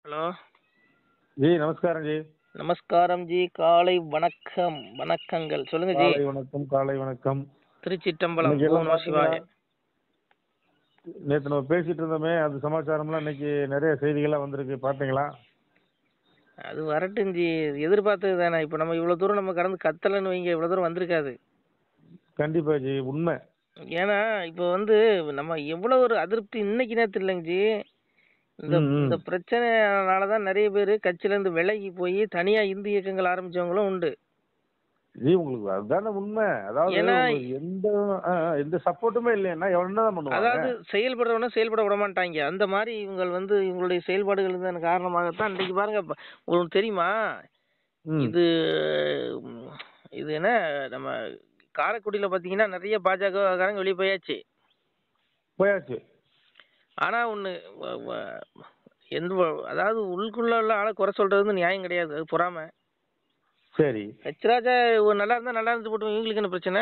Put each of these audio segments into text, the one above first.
Hello ji நமஸ்காரம் ஜி நமஸ்காரம் ஜி காலை வணக்கம் வணக்கங்கள் சொல்லுங்க ஜி காலை வணக்கம் காலை வணக்கம் திருச்சிட்டம்பலம் இன்னைக்கு எல்லாம் ஓம் நம சிவாய பாத்தீங்களா? நேத்து நம்ம பேசிட்டு இருந்தோமே அது சமாச்சாரம்லாம் இன்னைக்கு நிறைய செய்திகள்லாம் வந்திருக்கு பாத்தீங்களா அது வரட்டும் ஜி எதிர்பார்த்தது தானே இப்போ நம்ம இவ்வளோ தூரம் நம்ம கடந்து கத்தலைன்னு வைங்க இவ்வளோ தூரம் வந்திருக்காது கண்டிப்பா ஜி உண்மை ஏன்னா இப்போ வந்து நம்ம எவ்வளோ ஒரு அதிருப்தி இன்னைக்கு நேரத்து இல்லைங்க ஜி இந்த ம், ம். இந்த பிரச்சனைனால தான் நிறைய பேர் கட்சியிலேருந்து விலகி போய் தனியாக இந்து இயக்கங்கள் ஆரம்பிச்சவங்களும் உண்டு ஜி உங்களுக்கு அதுதானே உண்மை அதாவது ஏன்னா- உங்களுக்கு எந்த ஆ, ஆ, எந்த சப்போர்ட்டுமே இல்லைன்னா என்னதான் பண்ணுவாங்க அதாவது செயல்படுறவன செயல்பட விட மாட்டாங்க அந்த மாதிரி இவங்க வந்து இவங்களுடைய செயல்பாடுகள் இதன் காரணமாகத்தான் இன்னைக்கு பாருங்க இப்ப உங்களுக்கு தெரியுமா ம். இது ம், இது என்ன நம்ம காரைக்குடியில பாத்தீங்கன்னா நிறைய பாஜக காரங்க வெளியே போயாச்சு போயாச்சு ஆனா ஒண்ணு வ- வ- எந்த வ- அதாவது உள்ளுக்குள்ள உள்ள ஆளை குறை சொல்றது வந்து நியாயம் கிடையாது அது பொறாம சரி ஹெச்ராஜா ஒரு நல்லா இருந்தா நல்லா இருந்து போட்டு இவங்களுக்கு என்ன பிரச்சனை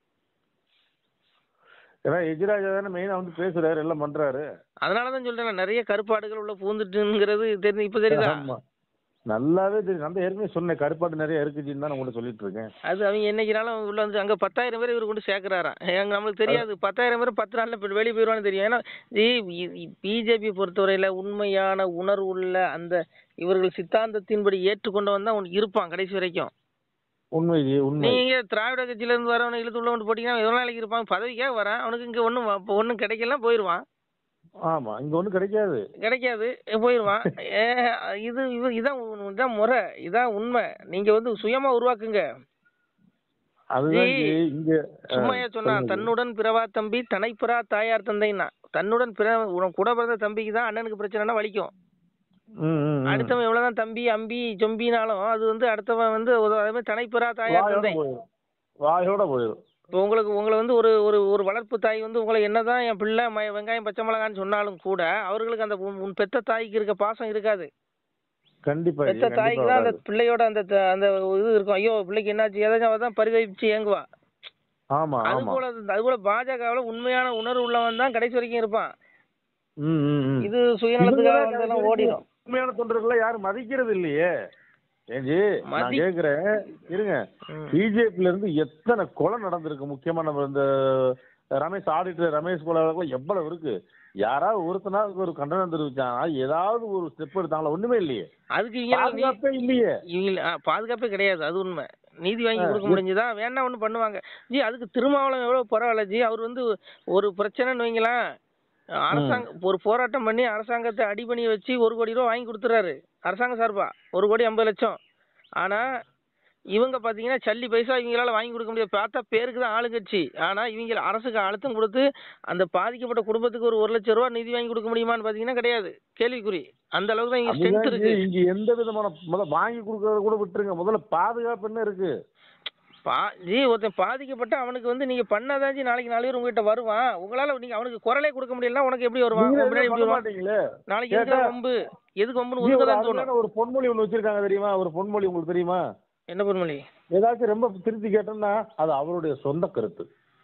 ஏன்னா எஜிராஜா தானே மெயினா வந்து பேசுறாரு எல்லாம் பண்றாரு அதனாலதான் சொல்றேன் நிறைய கருப்பாடுகள் உள்ள பூந்துட்டுங்கிறது தெரிஞ்சு இப்ப தெரியுதா ஆமா நல்லாவே தெரியும் நான் தான் ஏற்கனவே சொன்னேன் கருப்பாடு நிறைய இருக்குன்னு தான் நான் உங்கள்ட்ட சொல்லிட்டு இருக்கேன் அது அவங்க என்னைக்குனாலும் உள்ள வந்து அங்க பத்தாயிரம் பேர் இவர் கொண்டு சேர்க்கறாராம் எங்க நம்மளுக்கு தெரியாது பத்தாயிரம் பேர் பத்து நாள்ல இப்ப வெளியே போயிடுவான்னு தெரியும் ஏன்னா பிஜேபி பொறுத்தவரையில உண்மையான உணர்வுள்ள அந்த இவர்கள் சித்தாந்தத்தின்படி ஏற்றுக்கொண்டு வந்தா அவனுக்கு இருப்பான் கடைசி வரைக்கும் உண்மை ஜி உண்மை நீங்க திராவிட கட்சியில இருந்து வரவனை இழுத்து உள்ள கொண்டு போட்டீங்கன்னா எவ்வளவு நாளைக்கு இருப்பான் பதவிக்காக வரான் அவனுக்கு இங்க ஒண்ணும் வ- ஒண்ணும் கிடைக்கலாம் போயிடுவான் ஆமா இங்க ஒண்ணும் கிடைக்காது கிடைக்காது போயிடுவான் ஏ, இது இது இதான் உ- இதான் முறை இதான் உண்மை நீங்க வந்து சுயமா உருவாக்குங்க அதுதான் ஜி, ஜி, இங்க சும்மா ஆ, ஏன் சொன்னா சொல்லுங்க ஜி. தன்னுடன் பிறவா தம்பி தனைப்பிறா தாயார் தந்தைன்னா தன்னுடன் பிற உனக்கு கூட பிறந்த தம்பிக்கு தான் அண்ணனுக்கு பிரச்சனைனா வலிக்கும் ம், ம், ம். அடுத்தவன் எவ்வளவுதான் தம்பி அம்பி சொம்பினாலும் அது வந்து அடுத்தவன் வந்து ஒரு- அதே மாதிரி தனைப்பிறா தாயார் வாயோட தந்தை போயிடும் வாயோட போயிடும் இப்போ உங்களுக்கு உங்களை வந்து ஒரு ஒரு ஒரு வளர்ப்பு தாய் வந்து உங்களை என்னதான் என் பிள்ளை ம- வெங்காயம் பச்சை மிளகான்னு சொன்னாலும் கூட அவர்களுக்கு அந்த உன் உன் பெத்த தாய்க்கு இருக்க பாசம் இருக்காது கண்டிப்பா ஜி, பெத்த கண்டிப்பா தாய்க்கு தான் அந்த வராது. பிள்ளையோட அந்த த- அந்த இது இருக்கும் ஐயோ பிள்ளைக்கு என்னாச்சு ஏதாச்சும் அவ தான் பரிதவிச்சு ஏங்குவா ஆமா அது ஆமா போல அது போல பாஜகவுல உண்மையான உணர்வு உள்ளவன் தான் கடைசி வரைக்கும் இருப்பான் ம், ம், ம். இது சுயநலத்துக்காக இவங்கதான் வந்தெல்லாம் கடைசி ஓடிடும் உண்மையான தொண்டர்களை யாரும் மதிக்கிறது இல்லையே ஏஞ்சி நான் மதி- கேக்குறேன் இருங்க ம். பிஜேபில இருந்து எத்தனை கொலை நடந்திருக்கு முக்கியமா நம்ம இந்த ரமேஷ் ஆடிட்டர் ரமேஷ் கொலை வழக்குலாம் எவ்வளவு இருக்கு யாராவது ஒருத்தனாவது ஒரு கண்டனம் தெரிவிச்சாங்கன்னா ஏதாவது ஒரு ஸ்டெப் எடுத்தாங்களா ஒண்ணுமே இல்லையே அதுக்கு இவங்க பாதுகாப்பே இல்லையே இவங்க ஆ, பாதுகாப்பே கிடையாது அது உண்மை நீதி வாங்கி ஆ, கொடுக்க இது- முடிஞ்சுதா வேணா ஒண்ணு பண்ணுவாங்க ஜி அதுக்கு திருமாவளவன் எவ்வளவு பரவாயில்ல ஜி அவர் வந்து ஒரு பிரச்சனைன்னு வைங்களேன் அரசாங்க ஒரு போராட்டம் பண்ணி அரசாங்கத்தை அடிபணி வச்சு ஒரு கோடி ரூபா வாங்கி கொடுத்துறாரு அரசாங்க சார்பா ஒரு கோடி ஐம்பது லட்சம் ஆனா இவங்க பாத்தீங்கன்னா சல்லி பைசா இவங்களால வாங்கி கொடுக்க முடியாது பார்த்தா பேருக்கு தான் ஆளுங்கட்சி ஆனா இவங்க அரசுக்கு அழுத்தம் கொடுத்து அந்த பாதிக்கப்பட்ட குடும்பத்துக்கு ஒரு ஒரு லட்சம் ரூபா நிதி வாங்கி கொடுக்க முடியுமான்னு பாத்தீங்கன்னா கிடையாது கேள்விக்குறி அந்த அளவுக்கு தான் இங்க ஸ்ட்ரென்த் அதுதான் இருக்கு ஜி, இங்க எந்த விதமான முதல்ல வாங்கி கொடுக்கறத கூட விட்டுருங்க முதல்ல பாதுகாப்பு என்ன இருக்கு பா ஜி ஒருத்தன் பாதிக்கப்பட்ட அவனுக்கு வந்து நீங்க பண்ணாதான் ஜி நாளைக்கு நாலு பேர் உங்ககிட்ட வருவான் உங்களால நீங்க அவனுக்கு குரலே கொடுக்க முடியலன்னா உனக்கு எப்படி வருவான் நீங்க உன் பின்னாடி எதுவும் எப்படி பண்ண வருவான் மாட்டீங்களே நாளைக்கு எதுக்கு கேட்டா- வம்பு எதுக்கு வம்புன்னு ஜி, ஒதுக்க ஒரு தான் தோணும் அருமையான ஒரு பொன்மொழி ஒண்ணு வச்சிருக்காங்க தெரியுமா ஒரு பொன்மொழி உங்களுக்கு தெரியுமா என்ன பொன்மொழி ஏதாச்சும் ரொம்ப திருத்தி கேட்டோம்னா அது அவருடைய சொந்த கருத்து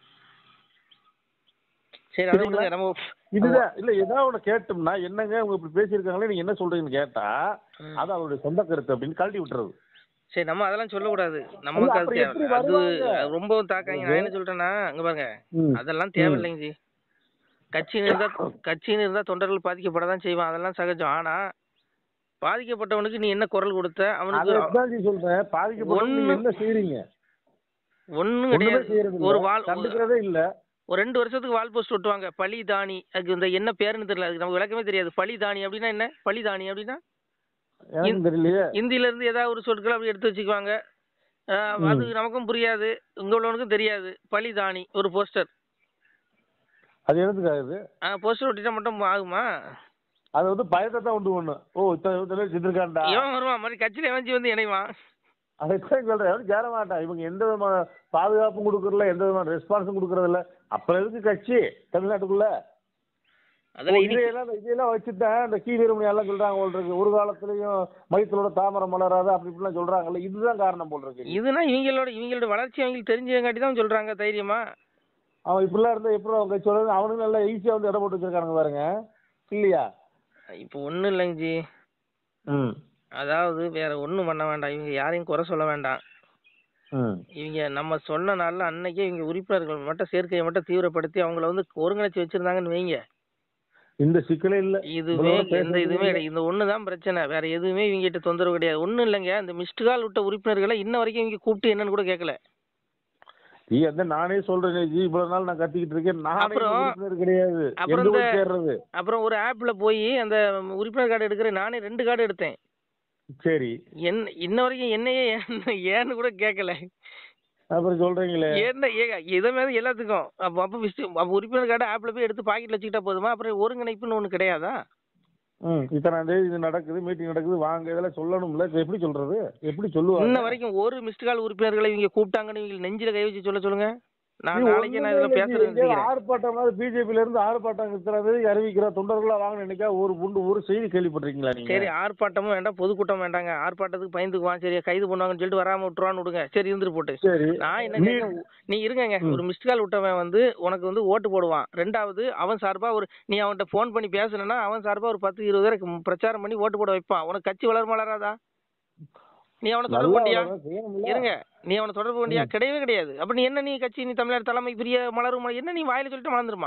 சரி அதை விடுங்க நம்ம இதுதான் இல்ல ஏதாவது ஒண்ணு கேட்டோம்னா என்னங்க உங்க இப்படி பேசியிருக்காங்களே நீங்க என்ன சொல்றீங்கன்னு கேட்டா ம். அது அவருடைய சொந்த கருத்து அப்படின்னு கழட்டி விட்டுறது சரி நம்ம அதெல்லாம் சொல்லக்கூடாது நமக்கு அது அப்புறம் தேவை எப்படி அது வருவாங்க? அது ரொம்ப தாக்காங்க நான் என்ன சொல்றேன்னா அங்க பாருங்க ம். அதெல்லாம் தேவையில்லைங்க ஜி கட்சின்னு இருந்தா கட்சின்னு இருந்தா தொண்டர்கள் பாதிக்கப்பட தான் செய்வான் அதெல்லாம் சகஜம் ஆனா பாதிக்கப்பட்டவனுக்கு நீ என்ன குரல் கொடுத்த அவனுக்கு அதான் ஜி சொல்றேன் பாதிக்கப்பட்ட நீங்க ஒண்ணு- என்ன செய்றீங்க ஒண்ணும் ஒண்ணுமே கிடையாது செய்யறது ஒரு இல்ல. வாழ் கண்டுக்கிறதே இல்ல ஒரு ரெண்டு வருஷத்துக்கு வால் போஸ்ட் ஒட்டுவாங்க பழி தானி அதுக்கு இந்த என்ன பேருன்னு தெரியல அதுக்கு நமக்கு விளக்கமே தெரியாது பழி தானி அப்படின்னா என்ன பழி தானி அப்படின்னா எனக்கு தெரியலையே இந்தியில இருந்து ஏதாவது ஒரு சொற்கள் அப்படி எடுத்து வச்சுக்குவாங்க ஆஹ் ம். அது நமக்கும் புரியாது இங்க உள்ளவனுக்கும் தெரியாது பழி தானி ஒரு போஸ்டர் அது எதுக்காகுது போஸ்டர் ஒட்டிட்டா மட்டும் ஆகுமா அது வந்து பயத்தை தான் உண்டு ஒண்ணு ஓ இத்தனை இத்தனை பேர் செத்துருக்காண்டா இவன் வருவான் மாதிரி கட்சியில எவன்ச்சி வந்து இணைவான் அதைத்தான் சொல்றேன் எவனும் சேர மாட்டான் இவங்க எந்த விதமான பாதுகாப்பும் கொடுக்கறதில்ல எந்த விதமான ரெஸ்பான்ஸும் கொடுக்கறதில்ல அப்புறம் எதுக்கு கட்சி தமிழ்நாட்டுக்குள்ள ஓ, அதெல்லாம் இனி இதையெல்லாம் இதையெல்லாம் வச்சுட்டேன் இந்த கீ வீரமணி எல்லாம் சொல்றாங்க போல் இருக்கு ஒரு காலத்துலயும் மையத்திலோட தாமரை மலராது அப்படி இப்படிலாம் சொல்றாங்கல்ல இதுதான் காரணம் போல் இருக்கு இதுனா இவங்களோட இவங்களோட வளர்ச்சி அவங்களுக்கு தெரிஞ்சவங்காட்டி தான் சொல்றாங்க தைரியமா அவன் இப்படிலாம் இருந்தா எப்படி அவங்க கட்சி வளருது அவனுக்கு நல்லா ஈஸியா வந்து இடம் போட்டு வச்சிருக்கானுங்க பாருங்க இல்லையா இப்போ ஒண்ணும் இல்லைங்க ஜி ம் அதாவது வேற ஒண்ணும் பண்ண வேண்டாம் இவங்க யாரையும் குறை சொல்ல வேண்டாம் ம் இவங்க நம்ம சொன்ன நாள்ல அன்னைக்கே இவங்க உறுப்பினர்கள் மட்டும் சேர்க்கையை மட்டும் தீவிரப்படுத்தி அவங்கள வந்து ஒருங்கிணைச்சு வச்சிருந்தாங்கன்னு வைங்க இந்த சிக்கலே இல்ல இதுவே இவ்வளவு பேசுறது எந்த இதுவுமே கிடையாது இந்த ஒன்று தான் பிரச்சனை வேற எதுவுமே இவங்க கிட்ட தொந்தரவு கிடையாது ஒன்றும் இல்லைங்க இந்த மிஸ்டு கால் விட்ட உறுப்பினர்களை இன்ன வரைக்கும் இவங்க கூப்பிட்டு என்னன்னு கூட கேட்கல ஜி அதான் நானே சொல்றேன் ஜி இவ்வளவு நாள் நான் கத்திக்கிட்டு இருக்கேன் நானே அப்புறம் உறுப்பினர் கிடையாது அப்புறம் எங்க இந்த- போய் சேர்றது அப்புறம் ஒரு ஆப்ல போய் அந்த உறுப்பினர் கார்டு எடுக்கிறேன் நானே ரெண்டு கார்டு எடுத்தேன் சரி என் இன்ன வரைக்கும் என்னையே ஏன்னு ஏன்னு கூட கேட்கல அப்புறம் சொல்றீங்களே என்ன ஏங்க இதை மாதிரி எல்லாத்துக்கும் அப்போ அப்போ விஸ்ட் அப்போ உறுப்பினர் கார்டு ஆப்ல போய் எடுத்து பாக்கெட்ல வச்சுக்கிட்டா போதுமா அப்புறம் ஒருங்கிணைப்புன்னு ஒன்று கிடையாதா ம் இத்தனாம் தேதி இது நடக்குது மீட்டிங் நடக்குது வாங்க இதெல்லாம் சொல்லணும்ல இது எப்படி சொல்றது எப்படி இன்ன சொல்லுவாங்க வரைக்கும் ஒரு மிஸ்டு கால் உறுப்பினர்களை இவங்க கூப்பிட்டாங்கன்னு இவங்க நெஞ்சில கை வச்சு சொல்ல சொல்லுங்க நான் நீ நாளைக்கு நான் ஒண்ணுமே இதில் இல்ல ஜி. பேசுறேன் எங்கேயாவது ஆர்ப்பாட்டம் பிஜேபில இருந்து ஆர்ப்பாட்டம் இருக்கிறது அறிவிக்கிற தொண்டர்களா வாங்க நினைக்கா ஒரு புண்டு ஒரு செய்தி கேள்விப்பட்டிருக்கீங்களா நீங்க சரி ஆர்ப்பாட்டமும் வேண்டாம் பொதுக்கூட்டம் வேண்டாங்க ஆர்ப்பாட்டத்துக்கு பயந்துக்குவான் சரி கைது பண்ணுவாங்கன்னு சொல்லிட்டு வராம விட்டுருவான்னு விடுங்க சரி இருந்துட்டு போட்டு சரி நான் என்ன நீ- கேட்கறேன், நீ இருங்கங்க ம். ஒரு மிஸ்ட் கால் விட்டவன் வந்து உனக்கு வந்து ஓட்டு போடுவான் ரெண்டாவது அவன் சார்பா ஒரு நீ அவன்கிட்ட ஃபோன் பண்ணி பேசுனா அவன் சார்பா ஒரு பத்து இருபது பேருக்கு பிரச்சாரம் பண்ணி ஓட்டு போட வைப்பான் உனக்கு கட்சி வளரும் வளராதா நீ அவனை தொடர்பு நல்லா பண்ணியா அவ்வளவுதான் செய்யணும்ல. இருங்க நீ அவனை தொடர்பு பண்ணியா கிடையவே கிடையாது அப்ப நீ என்ன நீ கட்சி நீ தமிழ்நாடு தலைமை பிரிய மலரும் மலர் என்ன நீ வாயில சொல்லிட்டு மறந்துருமா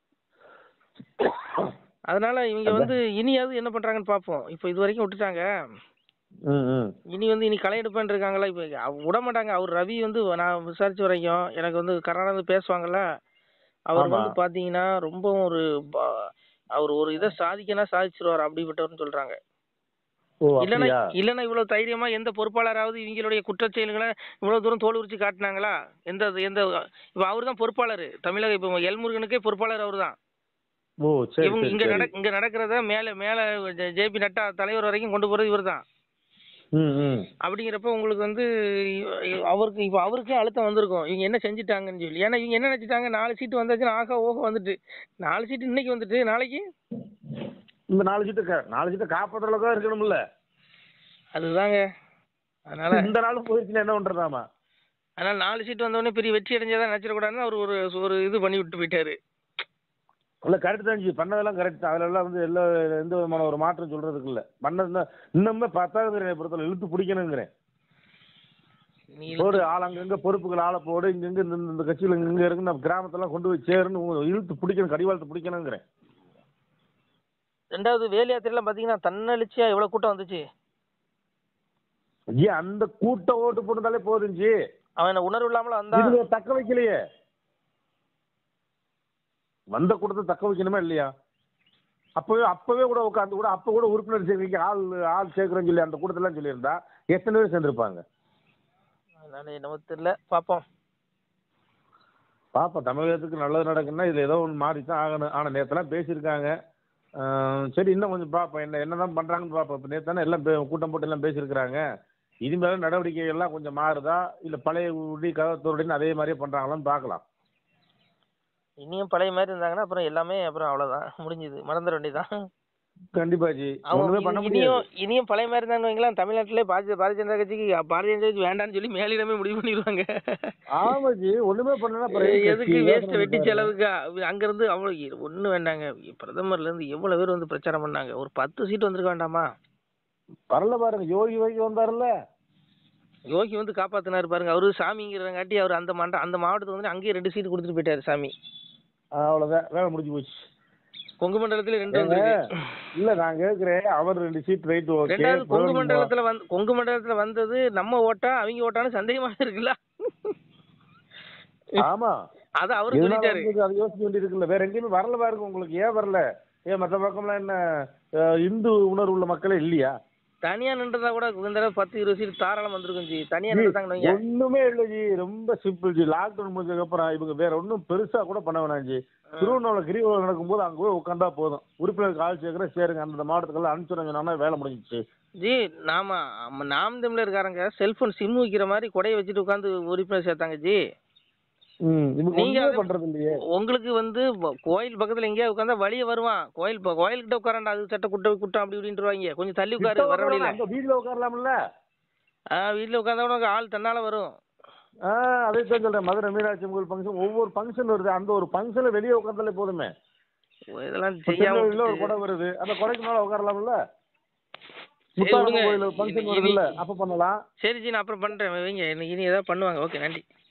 அதனால இவங்க வந்து இனியாவது என்ன பண்றாங்கன்னு பாப்போம் இப்போ இது வரைக்கும் விட்டுட்டாங்க ம், ம். இனி வந்து இனி களை எடுப்பேன் இருக்காங்களா இப்போ அவ- விட மாட்டாங்க அவர் ரவி வந்து நான் விசாரிச்ச வரைக்கும் எனக்கு வந்து கர்நாடகா பேசுவாங்கல்ல அவர் ஆமா. வந்து பாத்தீங்கன்னா ரொம்ப ஒரு ப- அவர் ஒரு இதை சாதிக்கனா சாதிச்சிருவார் அப்படிப்பட்டவர்னு சொல்றாங்க ஓ இல்லைன்னா அப்படியா இல்லைன்னா இவ்வளவு தைரியமா எந்த பொறுப்பாளராவது இவங்களுடைய குற்றச்செயல்களை இவ்வளவு தூரம் தோல் உரிச்சு காட்டினாங்களா எந்த எந்த இப்போ அவர் தான் பொறுப்பாளர் தமிழக இப்போ எல்முருகனுக்கே பொறுப்பாளர் அவர் தான் ஓ சரி இவங்க சரி இங்க சரி நட இங்க நடக்கிறத மேல மேல ஜேபி நட்டா தலைவர் வரைக்கும் கொண்டு போறது இவர் தான் ம் ம் அப்படிங்கிறப்ப உங்களுக்கு வந்து இ- இ- அவருக்கு இப்போ அவருக்கே அழுத்தம் வந்திருக்கும் இவங்க என்ன செஞ்சுட்டாங்கன்னு சொல்லி ஏன்னா இவங்க என்ன நினைச்சிட்டாங்க நாலு சீட்டு வந்தாச்சுன்னா ஆகா ஓஹோ வந்துட்டு நாலு சீட்டு இன்னைக்கு வந்துட்டு நாளைக்கு இந்த நாலு சீட்டை கா- நாலு சீட்டை காப்பாற்றுற அளவுக்கு இருக்கணும்ல அதுதாங்க அதனால இந்த நாளும் போயிருச்சுன்னா என்ன பண்றதாமா அதனால நாலு சீட்டு வந்தவொடனே பெரிய வெற்றி அடைஞ்சதா நினைச்சிடக்கூடாதுன்னு அவர் ஒரு ஒரு இது பண்ணி விட்டு போயிட்டாரு இல்ல கரெக்ட் தான் ஜி பண்ணதெல்லாம் கரெக்ட் தான் அதுல எல்லாம் வந்து எல்லா எந்த விதமான ஒரு மாற்றம் சொல்றதுக்கு இல்ல பண்ணது இன்னுமே பத்தாவது பொறுத்தவரை இழுத்து பிடிக்கணுங்கிறேன் நீ போடு ஆள் அங்கங்க பொறுப்புகள் ஆளை போடு இங்கங்க இந்த இந்த கட்சியில இங்க இருக்கு நம்ம கிராமத்தெல்லாம் கொண்டு போய் சேருன்னு உ- இழுத்து பிடிக்கணும் கடிவாளத்தை பிடிக்கணுங்கிறேன் ரெண்டாவது வேலு யாத்திரையெல்லாம் பாத்தீங்கன்னா தன்னெழுச்சியா எவ்வளவு கூட்டம் வந்துச்சு ஜி அந்த கூட்ட ஓட்டு போட்டுதாலே போதும் ஜி அவன் என்ன உணர்வு இல்லாமல வந்தான் இதுல தக்க வைக்கலையே வந்த கூட்டத்தை தக்க வைக்கணுமா இல்லையா அப்பவே அப்பவே கூட உட்காந்து கூட அப்ப கூட உறுப்பினர் சேர்க்கைக்கு ஆள் ஆள் சேர்க்கிறேன்னு சொல்லி அந்த கூட்டத்தெல்லாம் சொல்லியிருந்தா எத்தனை பேர் சேர்ந்திருப்பாங்க அதனால என்னமோ தெரியல பாப்போம் பாப்போம் தமிழகத்துக்கு நல்லது நடக்குன்னா இதுல ஏதோ ஒன்று மாறி தான் ஆகணும் ஆனா நேத்தெல்லாம் பேசியிருக்காங்க ஆஹ் சரி இன்னும் கொஞ்சம் பார்ப்போம் என்ன என்னதான் பண்றாங்கன்னு பார்ப்போம் இப்போ நேத்தானே எல்லாம் பே- கூட்டம் போட்டு எல்லாம் பேசியிருக்கிறாங்க இனிமேல் நடவடிக்கை எல்லாம் கொஞ்சம் மாறுதா இல்ல பழைய உடி கதத்தோருடின்னு அதே மாதிரியே பண்றாங்களான்னு பார்க்கலாம் இனியும் பழைய மாதிரி இருந்தாங்கன்னா அப்புறம் எல்லாமே அப்புறம் அவ்வளவுதான் முடிஞ்சது மறந்துட வேண்டியதான் கண்டிப்பா ஜி அவங்க ஒண்ணுமே பண்ண இனி- முடியாது இனியும் இனியும் பழைய மாதிரி இருந்தாங்க வைங்களேன் தமிழ்நாட்டிலே பாரதிய பாரதிய ஜனதா கட்சிக்கு பாரதிய ஜனதா கட்சி வேண்டாம்னு சொல்லி மேலிடமே முடிவு பண்ணிடுவாங்க ஆமா ஜி ஒண்ணுமே பண்ணலன்னா அப்புறம் ஏய், எதுக்கு எதுக்கு கட்சி? வேஸ்ட் யோசனை வெட்டி பண்ணி செலவுக்கு அவ- அங்கிருந்து அவ்வளவு ஒண்ணு வேண்டாங்க பிரதமர்ல இருந்து எவ்வளவு பேர் வந்து பிரச்சாரம் பண்ணாங்க ஒரு பத்து சீட் வந்திருக்க வேண்டாமா வரல பாருங்க யோகி யோகி வந்தாருல்ல யோகி வந்து காப்பாத்தினாரு பாருங்க அவரு சாமிங்கிறங்காட்டி அவர் அந்த மண்ட அந்த மாவட்டத்துக்கு வந்து அங்கேயே ரெண்டு சீட் கொடுத்துட்டு போயிட்டாரு சாமி அவ்வளவுதான் வேலை முடிஞ்சு போச்சு கொங்கு மண்டலத்துல ரெண்டு ஏங்க, வந்திருக்கு இல்ல நான் கேக்குறேன் அவர் ரெண்டு சீட் ரைட் ஓகே ரெண்டாவது கொங்கு மண்டலத்துல வந்து கொங்கு மண்டலத்துல வந்தது நம்ம ஓட்டா அவங்க ஓட்டான்னு சந்தேகமா இருக்குல்ல ஆமா அத அவரு எதனால சொல்லிட்டாரு வந்தது அது யோசிக்க வேண்டி இருக்குல்ல வேற எங்கேயுமே வரல பாருங்க உங்களுக்கு ஏன் வரல ஏன் மற்ற பக்கம்லாம் என்ன அஹ், இந்து உணர்வு உள்ள மக்களே இல்லையா தனியா நின்றதா கூட இந்த தடவை பத்து இருபது சீட் தாராளம் வந்திருக்கும் ஜி தனியா நின்றுதாங்கன்னு வைங்க ஒண்ணுமே இல்ல ஜி ரொம்ப சிம்பிள் ஜி லாக்டவுன் முடிஞ்சதுக்கு அப்புறம் இவங்க வேற ஒண்ணும் பெருசா கூட பண்ண வேணாம் ஜி திருவண்ணாமலை கிரிவலம் நடக்கும்போது அங்க போய் உட்காந்தா போதும் உறுப்பினருக்கு ஆள் சேர்க்கிற சேருங்க அந்த மாவட்டத்துக்கெல்லாம் அனுப்பிச்சுடுங்கன்னா வேலை முடிஞ்சிச்சு ஜி நாம ஆமா, நாம் தமிழர்காரங்க செல்போன் சிம் வைக்கிற மாதிரி கொடையை வச்சுட்டு உட்காந்து உறுப்பினர் சேர்த்தாங்க ஜி ம் இவங்க நீங்க ஒண்ணுமே அதை- பண்றது இல்லையே உங்களுக்கு வந்து வ- கோயில் பக்கத்துல எங்கேயா உட்காந்தா வழிய வருவான் கோயில் ப- கோயில்கிட்ட உட்காரண்டா அது சட்ட குட்டை குட்டம் அப்படி இப்படின்ட்டுருவாங்க கொஞ்சம் தள்ளி உட்காரு வர வழியில அந்த வீட்டுல உட்காரலாம்ல ஆ வீட்டுல உட்காந்தா கூட உனக்கு ஆள் தன்னால வரும் ஆ அதை தான் சொல்றேன் மதுரை மீனாட்சி அம்மன் ஃபங்க்ஷன் ஒவ்வொரு ஃபங்க்ஷன் வருது அந்த ஒரு ஃபங்க்ஷன்ல வெளியே உட்காந்தாலே போதுமே இதெல்லாம் இப்ப செய்யாம திருநெல்வேலியில ஒரு விட்டுட்டு- கொடை வருது அந்த கொடைக்கு மேல உட்காரலாம்ல முத்தாரம்மன் விடுங்க. கோயில் ஃபங்க்ஷன் இனி- வருதுல்ல அப்போ பண்ணலாம் சரி ஜி நான் அப்புறம் பண்றேன் வைங்க இன்னைக்கு இனி ஏதாவது பண்ணுவாங்க ஓகே நன்றி